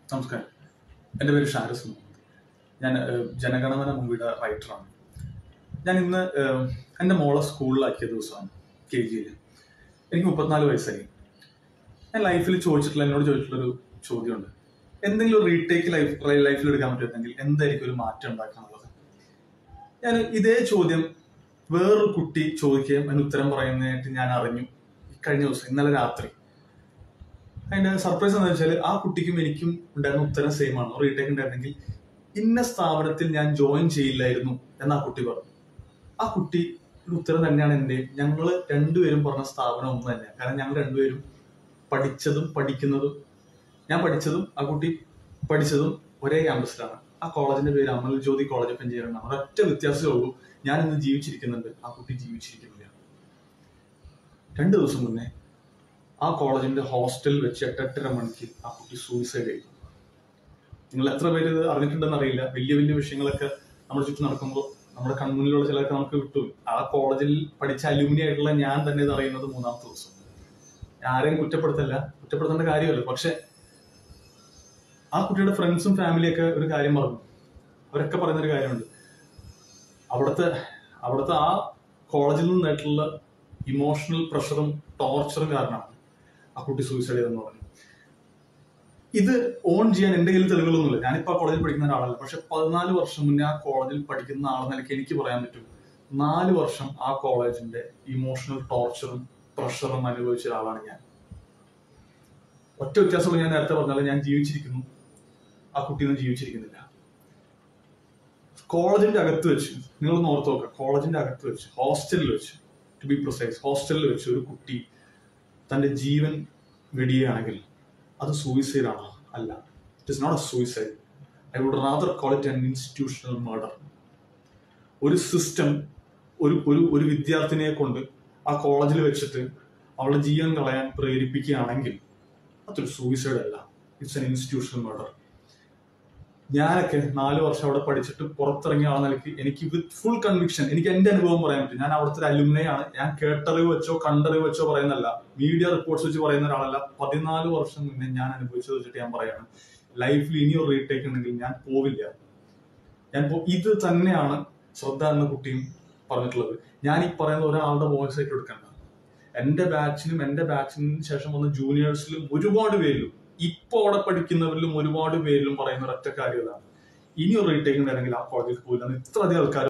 നമസ്കാരം എൻ്റെ പേര് ഷാരസ് മുഹമ്മദ് ഞാൻ ഏഹ്, ജനഗണമന മൂവിയുടെ റൈറ്ററാണ് ഞാൻ ഇന്ന് ഏഹ്, എൻ്റെ മോളെ സ്കൂളിലാക്കിയ ദിവസമാണ് കെ ജിയിൽ എനിക്ക് മുപ്പത്തിനാല് വയസ്സായി ഞാൻ ലൈഫിൽ ചോദിച്ചിട്ടുള്ള എന്നോട് ചോദിച്ചിട്ടുള്ളൊരു ചോദ്യമുണ്ട് എന്തെങ്കിലും ഒരു റീടേക്ക് ലൈഫ് ലൈഫിൽ എടുക്കാൻ പറ്റുമെങ്കിൽ എന്തായിരിക്കും ഒരു മാറ്റം ഉണ്ടാക്കാനുള്ളത് ഞാൻ ഇതേ ചോദ്യം വേറൊരു കുട്ടി ചോദിക്കുകയും അതിന് ഉത്തരം പറയുന്നതായിട്ട് ഞാൻ അറിഞ്ഞു കഴിഞ്ഞ ദിവസം ഇന്നലെ രാത്രി അതിന്റെ സർപ്രൈസ് എന്താ വെച്ചാൽ ആ കുട്ടിക്കും എനിക്കും ഉണ്ടായിരുന്ന ഉത്തരം സെയിം ആണ് റീടേക്ക് ഉണ്ടായിരുന്നെങ്കിൽ ഇന്ന സ്ഥാപനത്തിൽ ഞാൻ ജോയിൻ ചെയ്യില്ലായിരുന്നു എന്ന് ആ കുട്ടി പറഞ്ഞു ആ കുട്ടി ഒരു ഉത്തരം തന്നെയാണ് എൻ്റെ ഞങ്ങൾ രണ്ടുപേരും പറഞ്ഞ സ്ഥാപനം ഒന്ന് തന്നെയാണ് കാരണം ഞങ്ങൾ രണ്ടുപേരും പഠിച്ചതും പഠിക്കുന്നതും ഞാൻ പഠിച്ചതും ആ കുട്ടി പഠിച്ചതും ഒരേ ക്യാമ്പസിലാണ് ആ കോളേജിന്റെ പേര് Amal Jyothi college of engineering ആണ് ഒരൊറ്റ വ്യത്യാസമേ ഉള്ളൂ ഞാൻ ഇന്ന് ജീവിച്ചിരിക്കുന്നുണ്ട് ആ കുട്ടി ജീവിച്ചിരിക്കുന്നില്ല രണ്ട് ദിവസം മുന്നേ ആ കോളേജിന്റെ ഹോസ്റ്റലിൽ വെച്ച് എട്ടെട്ടര മണിക്ക് ആ കുട്ടി സൂയിസൈഡ് ചെയ്തു നിങ്ങൾ എത്ര പേര് ഇത് അറിഞ്ഞിട്ടുണ്ടെന്ന് അറിയില്ല വലിയ വലിയ വിഷയങ്ങളൊക്കെ നമ്മുടെ ചുറ്റും നടക്കുമ്പോൾ നമ്മുടെ കൺമുന്നിലുള്ള ചിലർക്ക് നമുക്ക് കിട്ടും ആ കോളേജിൽ പഠിച്ച അലൂമിനി ആയിട്ടുള്ള ഞാൻ തന്നെ ഇത് അറിയുന്നത് മൂന്നാമത്തെ ദിവസം ആരെയും കുറ്റപ്പെടുത്തല്ല കുറ്റപ്പെടുത്തേണ്ട കാര്യമല്ല പക്ഷെ ആ കുട്ടിയുടെ ഫ്രണ്ട്സും ഫാമിലിയൊക്കെ ഒരു കാര്യം പറഞ്ഞു അവരൊക്കെ പറയുന്നൊരു കാര്യമുണ്ട് അവിടുത്തെ അവിടുത്തെ ആ കോളേജിൽ നിന്നായിട്ടുള്ള ഇമോഷണൽ പ്രഷറും ടോർച്ചറും കാരണമാണ് ആ കുട്ടി സൂയിസൈഡ് ചെയ്തെന്ന് പറഞ്ഞു ഇത് ഓൺ ചെയ്യാൻ എന്റെ കയ്യിൽ തെളിവുകളൊന്നുമില്ല ഞാനിപ്പോ ആ കോളേജിൽ പഠിക്കുന്ന ഒരാളല്ല പക്ഷെ പതിനാല് വർഷം മുന്നേ ആ കോളേജിൽ പഠിക്കുന്ന ആളെന്ന നിലയ്ക്ക് എനിക്ക് പറയാൻ പറ്റും നാല് വർഷം ആ കോളേജിന്റെ ഇമോഷണൽ ടോർച്ചറും പ്രഷറും അനുഭവിച്ച ഒരാളാണ് ഞാൻ ഒറ്റ വ്യത്യാസമുള്ള ഞാൻ നേരത്തെ പറഞ്ഞാൽ ഞാൻ ജീവിച്ചിരിക്കുന്നു ആ കുട്ടിയൊന്നും ജീവിച്ചിരിക്കുന്നില്ല കോളേജിന്റെ അകത്ത് വെച്ച് നിങ്ങളൊന്ന് ഓർത്ത് നോക്കുക കോളേജിന്റെ അകത്ത് വെച്ച് ഹോസ്റ്റലിൽ വെച്ച് ടു ബി പ്രൊസൈസ് ഹോസ്റ്റലിൽ വെച്ച് ഒരു കുട്ടി തന്റെ ജീവൻ വെടിയുകയാണെങ്കിൽ അത് സൂയിസൈഡ് ആണോ അല്ല it is not a suicide I would rather call it an institutional murder ഒരു സിസ്റ്റം ഒരു ഒരു ഒരു വിദ്യാർത്ഥിനിയെ കൊണ്ട് ആ കോളേജിൽ വെച്ചിട്ട് അവളുടെ ജീവൻ കളയാൻ പ്രേരിപ്പിക്കുകയാണെങ്കിൽ അതൊരു സൂയിസൈഡ് അല്ല ഇറ്റ്സ് എൻ ഇൻസ്റ്റിറ്റ്യൂഷണൽ മർഡർ ഞാനൊക്കെ നാല് വർഷം അവിടെ പഠിച്ചിട്ട് പുറത്തിറങ്ങിയ ആളെ നിലയ്ക്ക് എനിക്ക് വിത്ത് ഫുൾ കൺവിക്ഷൻ എനിക്ക് എന്റെ അനുഭവം പറയാൻ പറ്റും ഞാൻ അവിടുത്തെ ഒരു അലുമിനെ ആണ് ഞാൻ കേട്ടറിവ് വെച്ചോ കണ്ടറിവ് വെച്ചോ പറയുന്നല്ല മീഡിയ റിപ്പോർട്ട്സ് വെച്ച് പറയുന്ന ഒരാളല്ല പതിനാല് വർഷം മുന്നേ ഞാൻ അനുഭവിച്ചത് വെച്ചിട്ട് ഞാൻ പറയാണ് ലൈഫിൽ ഇനി ഒരു റീടേക്ക് ഉണ്ടെങ്കിൽ ഞാൻ പോവില്ല ഞാൻ പോ- ഇത് തന്നെയാണ് ശ്രദ്ധ എന്ന കുട്ടിയും പറഞ്ഞിട്ടുള്ളത് ഞാൻ ഈ പറയുന്ന ഒരാളുടെ വോയിസ് ആയിട്ട് എടുക്കണ്ട എന്റെ ബാച്ചിനും എന്റെ ബാച്ചിനും ശേഷം വന്ന ജൂനിയേഴ്സിലും ഒരുപാട് പേരിലും ഇപ്പൊ അവിടെ പഠിക്കുന്നവരിലും ഒരുപാട് പേരിലും പറയുന്ന ഒരൊറ്റ കാര്യം ഇതാണ് ഇനി ഒരു റീടേക്ക് ഉണ്ടെങ്കിൽ ആ കോളേജിൽ പോയില്ല ഇത്ര അധികം ആൾക്കാർ